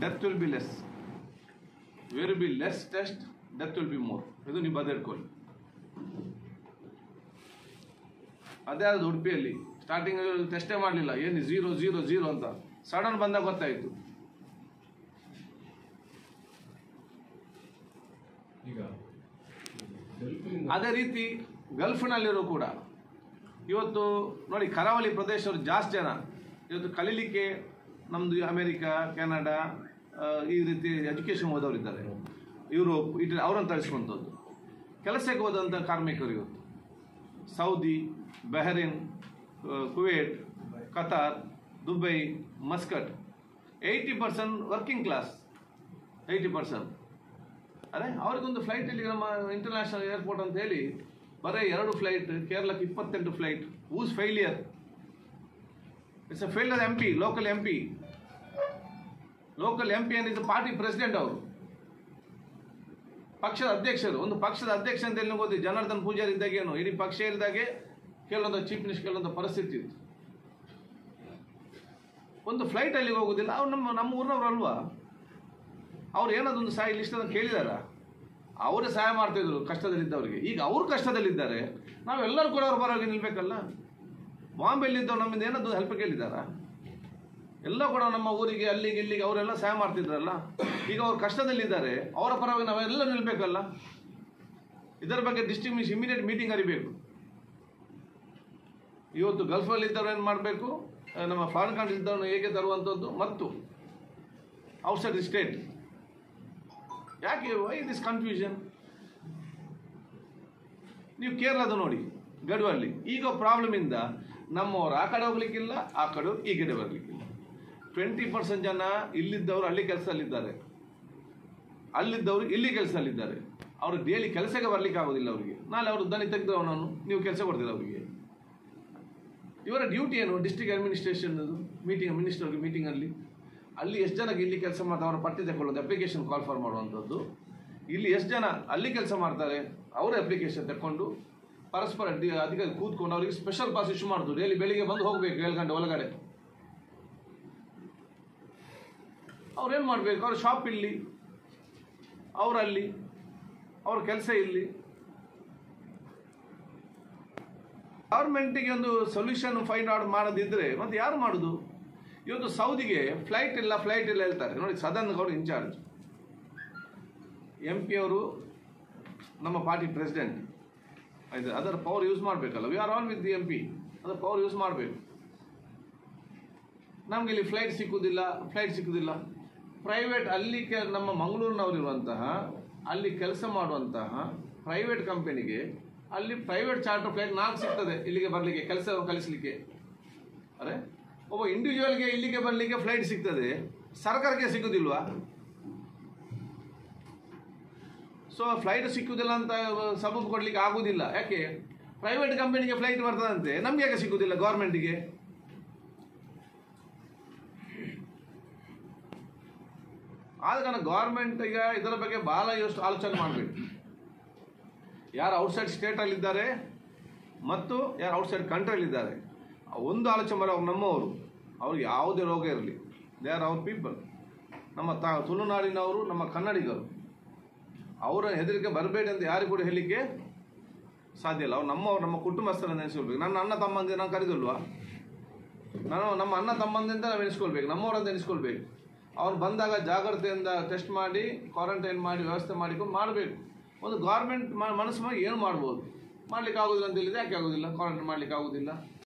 death will be less where be less test death will be more ಇದು ನೀವು ಬದಿಡ್ಕೊಳ್ಳಿ ಅದೇ ಅದು ಉಡುಪಿಯಲ್ಲಿ ಸ್ಟಾರ್ಟಿಂಗ್ ಟೆಸ್ಟೇ ಮಾಡಲಿಲ್ಲ ಏನು ಝೀರೋ ಝೀರೋ ಝೀರೋ ಅಂತ ಸಡನ್ ಬಂದಾಗ ಗೊತ್ತಾಯಿತು ಈಗ ಗಲ್ಫಿನಿಂದ ಅದೇ ರೀತಿ ಗಲ್ಫ್ನಲ್ಲಿರೋ ಕೂಡ ಇವತ್ತು ನೋಡಿ ಕರಾವಳಿ ಪ್ರದೇಶವರು ಜಾಸ್ತಿ ಜನ ಇವತ್ತು ಕಲೀಲಿಕ್ಕೆ ನಮ್ಮದು ಅಮೇರಿಕಾ ಕೆನಡಾ ಆ, ಈ ರೀತಿ ಎಜುಕೇಷನ್ ಓದೋರಿದ್ದಾರೆ ಯುರೋಪ್ ಇಟಲಿ ಅವರನ್ನು ತರಿಸುವಂಥದ್ದು ಕೆಲಸಕ್ಕೆ ಹೋದಂಥ ಕಾರ್ಮಿಕರು ಇವತ್ತು ಸೌದಿ ಬೆಹರಿನ್ ಆ, Kuwait Qatar Dubai Muscat eighty percent working class eighty percent ಅರೆ ಅವ್ರಿಗೊಂದು ಫ್ಲೈಟ್ ಇಲ್ಲಿ ನಮ್ಮ ಇಂಟರ್ನ್ಯಾಷನಲ್ ಏರ್ಪೋರ್ಟ್ ಅಂತ ಹೇಳಿ ಬರೀ ಎರಡು ಫ್ಲೈಟ್ ಕೇರಳಕ್ಕೆ ಇಪ್ಪತ್ತೆಂಟು flight whose failure it's a failure M P local M P local M P ಏನಿದ್ದು ಪಾರ್ಟಿ ಪ್ರೆಸಿಡೆಂಟ್ ಅವರು ಪಕ್ಷದ ಅಧ್ಯಕ್ಷರು ಒಂದು ಪಕ್ಷದ ಅಧ್ಯಕ್ಷ ಅಂತ ಹೇಳಿ ಓದಿ ಜನಾರ್ದನ್ ಪೂಜಾರಿ ಇದ್ದಾಗೇನು ಇಡೀ ಪಕ್ಷ ಇಲ್ದಾಗೆ ಕೆಲವೊಂದು ಚೀಫ್ ಮಿನಿಸ್ಟರ್ ಕೆಲವೊಂದು ಪರಿಸ್ಥಿತಿ ಇತ್ತು ಒಂದು ಫ್ಲೈಟ್ ಅಲ್ಲಿ ಹೋಗುದಿಲ್ಲ ಅವ್ರು ನಮ್ಮ ನಮ್ಮ ಊರಿನವ್ರು ಅಲ್ವಾ ಅವ್ರು ಏನಾದೊಂದು ಸಹಾಯ ಲಿಸ್ಟ್ ಅದನ್ನು ಕೇಳಿದಾರ ಅವರೇ ಸಹಾಯ ಮಾಡ್ತಿದ್ರು ಕಷ್ಟದಲ್ಲಿದ್ದವರಿಗೆ ಈಗ ಅವರು ಕಷ್ಟದಲ್ಲಿದ್ದಾರೆ ನಾವೆಲ್ಲರೂ ಕೂಡ ಅವ್ರ ಪರವಾಗಿ ನಿಲ್ಬೇಕಲ್ಲ ಬಾಂಬೆಯಲ್ಲಿದ್ದವ್ರು ನಮ್ಮಿಂದ ಏನಾದ್ರು ಹೆಲ್ಪ್ ಕೇಳಿದಾರ ಎಲ್ಲ ಕೂಡ ನಮ್ಮ ಊರಿಗೆ ಅಲ್ಲಿಗೆ ಇಲ್ಲಿಗೆ ಅವರೆಲ್ಲ ಸಹಾಯ ಮಾಡ್ತಿದ್ರಲ್ಲ ಈಗ ಅವ್ರು ಕಷ್ಟದಲ್ಲಿದ್ದಾರೆ ಅವರ ಪರವಾಗಿ ನಾವೆಲ್ಲ ನಿಲ್ಬೇಕಲ್ಲ ಇದರ ಬಗ್ಗೆ ಡಿಸ್ಟ್ರಿಕ್ಟ್ ಇಮಿಡಿಯೇಟ್ ಮೀಟಿಂಗ್ ಕರಿಬೇಕು ಇವತ್ತು ಗಲ್ಫಲ್ಲಿ ಇದ್ದವ್ರು ಏನು ಮಾಡಬೇಕು ನಮ್ಮ ಫಾರಿನ್ ಕಂಟ್ರೀಸ್ ಇದ್ದವ್ರನ್ನ ಹೇಗೆ ತರುವಂಥದ್ದು ಮತ್ತು ಔಟ್ಸೈಡ್ ದಿ ಸ್ಟೇಟ್ ಯಾಕೆ ವೈ ದಿಸ್ ಕನ್ಫ್ಯೂಷನ್ ನೀವು ಕೇರಳದ ನೋಡಿ ಗಡುವಲ್ಲಿ ಈಗ ಪ್ರಾಬ್ಲಮ್ ಇಂದ ನಮ್ಮವ್ರು ಆ ಕಡೆ ಹೋಗ್ಲಿಕ್ಕಿಲ್ಲ ಆ ಕಡೆ ಈ ಕಡೆ ಬರಲಿಕ್ಕಿಲ್ಲ ಟ್ವೆಂಟಿ ಪರ್ಸೆಂಟ್ ಜನ ಇಲ್ಲಿದ್ದವರು ಅಲ್ಲಿ ಕೆಲಸದಲ್ಲಿದ್ದಾರೆ ಅಲ್ಲಿದ್ದವರು ಇಲ್ಲಿ ಕೆಲಸದಲ್ಲಿದ್ದಾರೆ ಅವರು ಡೈಲಿ ಕೆಲಸಕ್ಕೆ ಬರ್ಲಿಕ್ಕೆ ಆಗೋದಿಲ್ಲ ಅವರಿಗೆ ನಾಳೆ ಅವರು ದನಿ ತೆಗೆದು ಅವನನ್ನು ನೀವು ಕೆಲಸ ಕೊಡ್ತೀರ ಅವರಿಗೆ ಇವರ ಡ್ಯೂಟಿ ಏನು ಡಿಸ್ಟ್ರಿಕ್ಟ್ ಅಡ್ಮಿನಿಸ್ಟ್ರೇಷನ್ ಮೀಟಿಂಗ್ ಮಿನಿಸ್ಟರ್ಗೆ ಮೀಟಿಂಗಲ್ಲಿ ಅಲ್ಲಿ ಎಷ್ಟು ಜನಕ್ಕೆ ಇಲ್ಲಿ ಕೆಲಸ ಮಾಡ್ತಾರೆ ಅವರ ಪಟ್ಟಿ ತಗೊಳ್ಳೋದು ಅಪ್ಲಿಕೇಶನ್ ಕಾಲ್ ಫಾರ್ ಮಾಡುವಂಥದ್ದು ಇಲ್ಲಿ ಎಷ್ಟು ಜನ ಅಲ್ಲಿ ಕೆಲಸ ಮಾಡ್ತಾರೆ ಅವರ ಅಪ್ಲಿಕೇಶನ್ ತಗೊಂಡು ಪರಸ್ಪರ ಡಿ- ಅಧಿಕಾರಿ ಕೂತ್ಕೊಂಡು ಅವರಿಗೆ ಸ್ಪೆಷಲ್ ಪಾಸ್ ಇಶ್ಯೂ ಮಾಡೋದು ಡೈಲಿ ಬೆಳಿಗ್ಗೆ ಬಂದು ಹೋಗಬೇಕು ಏಳು ಗಂಟೆ ಒಳಗಡೆ ಅವ್ರೇನು ಮಾಡಬೇಕು ಅವ್ರ ಶಾಪ್ ಇಲ್ಲಿ ಅವರಲ್ಲಿ ಅವ್ರ ಕೆಲಸ ಇಲ್ಲಿ ಗೌರ್ಮೆಂಟಿಗೆ ಒಂದು ಸೊಲ್ಯೂಷನ್ ಫೈಂಡ್ ಔಟ್ ಮಾಡೋದಿದ್ರೆ ಮತ್ತೆ ಯಾರು ಮಾಡೋದು ಇವತ್ತು ಸೌದಿಗೆ ಫ್ಲೈಟ್ ಇಲ್ಲ ಫ್ಲೈಟ್ ಇಲ್ಲ ಹೇಳ್ತಾರೆ ನೋಡಿ Sadan Gowda in charge M P ಅವರು ನಮ್ಮ ಪಾರ್ಟಿ ಪ್ರೆಸಿಡೆಂಟ್ ಆಯ್ತು ಅದರ ಪವರ್ ಯೂಸ್ ಮಾಡಬೇಕಲ್ಲ we are all with the M P ಅದರ ಪವರ್ ಯೂಸ್ ಮಾಡಬೇಕು ನಮ್ಗೆ ಇಲ್ಲಿ ಫ್ಲೈಟ್ ಸಿಕ್ಕುದಿಲ್ಲ ಫ್ಲೈಟ್ ಸಿಕ್ಕುದಿಲ್ಲ ಪ್ರೈವೇಟ್ ಅಲ್ಲಿ ಕೆ ನಮ್ಮ ಮಂಗಳೂರಿನವರಿರುವಂತಹ ಅಲ್ಲಿ ಕೆಲಸ ಮಾಡುವಂತಹ ಪ್ರೈವೇಟ್ ಕಂಪನಿಗೆ ಅಲ್ಲಿ ಪ್ರೈವೇಟ್ ಚಾರ್ಟರ್ ಫ್ಲೈಟ್ ನಾಲ್ಕು ಸಿಗ್ತದೆ ಇಲ್ಲಿಗೆ ಬರಲಿಕ್ಕೆ ಕೆಲಸ ಕಲಿಸಲಿಕ್ಕೆ ಅರೆ ಒಬ್ಬ ಇಂಡಿವಿಜುವಲ್ಗೆ ಇಲ್ಲಿಗೆ ಬರಲಿಕ್ಕೆ ಫ್ಲೈಟ್ ಸಿಗ್ತದೆ ಸರ್ಕಾರಕ್ಕೆ ಸಿಗುದಿಲ್ವಾ ಸೊ ಫ್ಲೈಟ್ ಸಿಕ್ಕುದಿಲ್ಲ ಅಂತ ಸಬಬ್ ಕೊಡ್ಲಿಕ್ಕೆ ಆಗುದಿಲ್ಲ ಯಾಕೆ ಪ್ರೈವೇಟ್ ಕಂಪನಿಗೆ ಫ್ಲೈಟ್ ಬರ್ತದಂತೆ ನಮ್ಗೆ ಯಾಕೆ ಸಿಕ್ಕುದಿಲ್ಲ ಗೌರ್ಮೆಂಟಿಗೆ ಆದ ಕಾರಣ ಗೌರ್ಮೆಂಟ್ ಈಗ ಇದರ ಬಗ್ಗೆ ಬಹಳ ಎಷ್ಟು ಆಲೋಚನೆ ಮಾಡಬೇಕು ಯಾರು ಔಟ್ಸೈಡ್ ಸ್ಟೇಟಲ್ಲಿದ್ದಾರೆ ಮತ್ತು ಯಾರು ಔಟ್ಸೈಡ್ ಕಂಟ್ರಿಯಲ್ಲಿದ್ದಾರೆ ಒಂದು ಆಲೋಚನೆ ಮಾಡಿ ಅವ್ರು ನಮ್ಮವರು ಅವ್ರಿಗೆ ಯಾವುದೇ ರೋಗ ಇರಲಿ ದೇ ಆರ್ ಅವರ್ ಪೀಪಲ್ ನಮ್ಮ ತ ತುಳುನಾಡಿನವರು ನಮ್ಮ ಕನ್ನಡಿಗರು ಅವರ ಹೆದರಿಕೆ ಬರಬೇಡಿ ಅಂತ ಯಾರಿಗೂ ಕೂಡ ಹೇಳಲಿಕ್ಕೆ ಸಾಧ್ಯ ಇಲ್ಲ ಅವ್ರು ನಮ್ಮವ್ರು ನಮ್ಮ ಕುಟುಂಬಸ್ಥರನ್ನು ನೆನೆಸ್ಕೊಳ್ಬೇಕು ನನ್ನ ಅಣ್ಣ ತಮ್ಮಂದಿ ನಾನು ಕರೆದಿಲ್ವಾ ನಾನು ನಮ್ಮ ಅಣ್ಣ ತಮ್ಮಂದಿಂದ ನಾವು ಎನಿಸ್ಕೊಳ್ಬೇಕು ನಮ್ಮವರಂತ ಎನಿಸ್ಕೊಳ್ಬೇಕು ಅವ್ರು ಬಂದಾಗ ಜಾಗ್ರತೆಯಿಂದ ಟೆಸ್ಟ್ ಮಾಡಿ ಕ್ವಾರಂಟೈನ್ ಮಾಡಿ ವ್ಯವಸ್ಥೆ ಮಾಡಿಕೊಂಡು ಮಾಡಬೇಕು ಒಂದು ಗೌರ್ಮೆಂಟ್ ಮನಸ್ಸು ಮಾಡಿ ಏನು ಮಾಡ್ಬೋದು ಮಾಡ್ಲಿಕ್ಕೆ ಆಗೋದಿಲ್ಲ ಅಂತ ಹೇಳಿದ್ರೆ ಯಾಕೆ ಆಗೋದಿಲ್ಲ ಕ್ವಾರಂಟೈನ್ ಮಾಡ್ಲಿಕ್ಕೆ ಆಗೋದಿಲ್ಲ